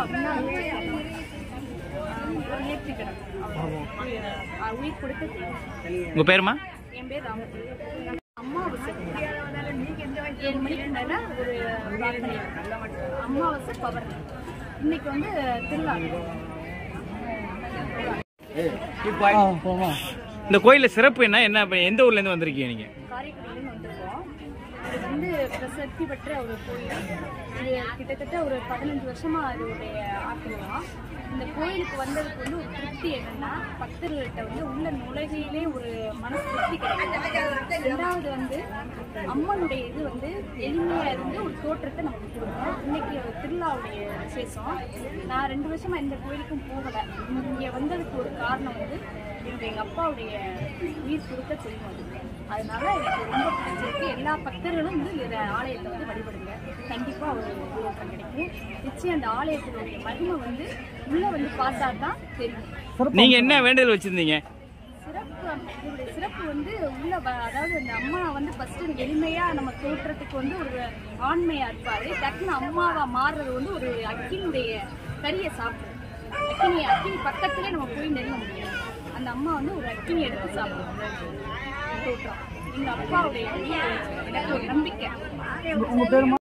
ஒரு நேர்த்திக்கடன் அவ்வளவுதான். உயிர் கொடுத்த தெய்வம் உங்க பேருமா என் பேர் ராமதி அமாவாசை ஏழு மணிக்கு மேல ஒரு பிரார்த்தனை அமாவாசை பவர் இன்னைக்கு வந்து திருவிழா இந்த கோயில்ல சிறப்பு என்ன என்ன இப்ப எந்த ஊர்ல இருந்து வந்திருக்கீங்க நீங்க காரைக்குடியிலும் வந்திருக்கோம் இது வந்து பிரசித்தி பெற்ற ஒரு கோயில் இது கிட்டத்தட்ட ஒரு பதினஞ்சு வருஷமா அதோடைய ஆக்கிரமம் இந்த கோயிலுக்கு வந்ததுக்கு வந்து ஒரு திருப்தி என்னன்னா பக்தர்கள்ட்ட வந்து உள்ள நுழைகையிலே ஒரு மனசு திருப்தி கிடைக்கும் ரெண்டாவது வந்து அம்மனுடைய இது வந்து எளிமையா இருந்து ஒரு தோற்றத்தை நமக்கு கொடுக்கும் இன்னைக்கு ஒரு திருவிழாவுடைய விசேஷம் நான் ரெண்டு வருஷமா இந்த கோயிலுக்கும் போகல இங்க வந்ததுக்கு ஒரு காரணம் வந்து இவங்க எங்க அப்பாவுடைய உயிர் கொடுத்த தெய்வம் அது அதனால எனக்கு ரொம்ப பிடிச்சிருக்கு எல்லா பக்தர்களும் வந்து இந்த ஆலயத்தை வந்து வழிபடுங்க கண்டிப்பா ஒரு முன்னேற்றம் கிடைக்கும் நிச்சயம் அந்த ஆலயத்தினுடைய மகிமை வந்து உள்ள வந்து பார்த்தா தான் தெரியும் நீங்க என்ன வேண்டுதல் வச்சிருந்தீங்க சிறப்பு இதோடைய சிறப்பு வந்து உள்ள வ- அதாவது அந்த அம்மா வந்து ஃபர்ஸ்ட் எளிமையா நம்ம தோற்றத்துக்கு வந்து ஒரு ஆண்மையா இருப்பாரு டக்குன்னு அம்மாவா மாறுறது வந்து ஒரு அக்கினுடைய கறியை சாப்பிடும் அக்கினி அக்கினி பக்கத்திலே நம்ம போய் நெருங்க முடியும் அந்த அம்மா வந்து ஒரு அக்கினி எடுத்து சாப்பிடும் தோற்றம் எங்க அப்பாவுடைய எனக்கு ஒரு நம்பிக்கை